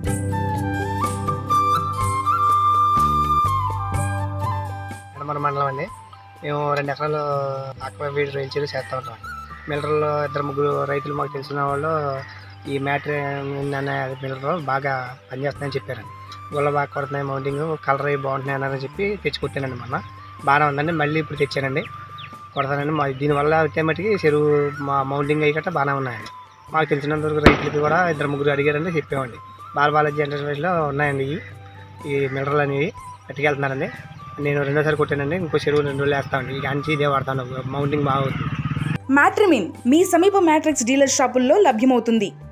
ఎడమర మండలం అండి మేము రెండు ఎకరాలు ఆక్వా వీడి రైతులు చేస్తూ ఉంటాం మిల్లర్లో ఇద్దరు ముగ్గురు రైతులు మాకు తెలిసిన వాళ్ళు ఈ మ్యాటర్ అనే మిల్లర్ బాగా పనిచేస్తుందని చెప్పారండి గుల్ల బాగా కొడుతున్నాయి మౌంటింగ్ కలర్ అవి బాగుంటున్నాయి అన్నారని చెప్పి తెచ్చి కొట్టానండి మొన్న బాగానే ఉందండి మళ్ళీ ఇప్పుడు తెచ్చానండి కొడతానండి మా దీనివల్ల అయితే మటుకి చెరువు మా మౌంటింగ్ అయ్యి గట్రా బాగానే ఉన్నాయండి మాకు తెలిసినంత వరకు రైతులకి కూడా ఇద్దరు ముగ్గురు అడిగారండి చెప్పామండి బాల బాలాజీ ఎంటర్ప్రైజ్లో ఉన్నాయండి ఇవి ఈ మినరల్ అనేవి పట్టుకెళ్తున్నారండి నేను రెండోసారి కొట్టానండి ఇంకో చెరువు రెండు రోజులు వేస్తామండి ఇక అంచి ఇదే వాడతాను మౌంటింగ్ బాగా అవుతుంది మ్యాట్రిమిన్ మీ సమీప మ్యాట్రిక్స్ డీలర్ షాపుల్లో లభ్యమవుతుంది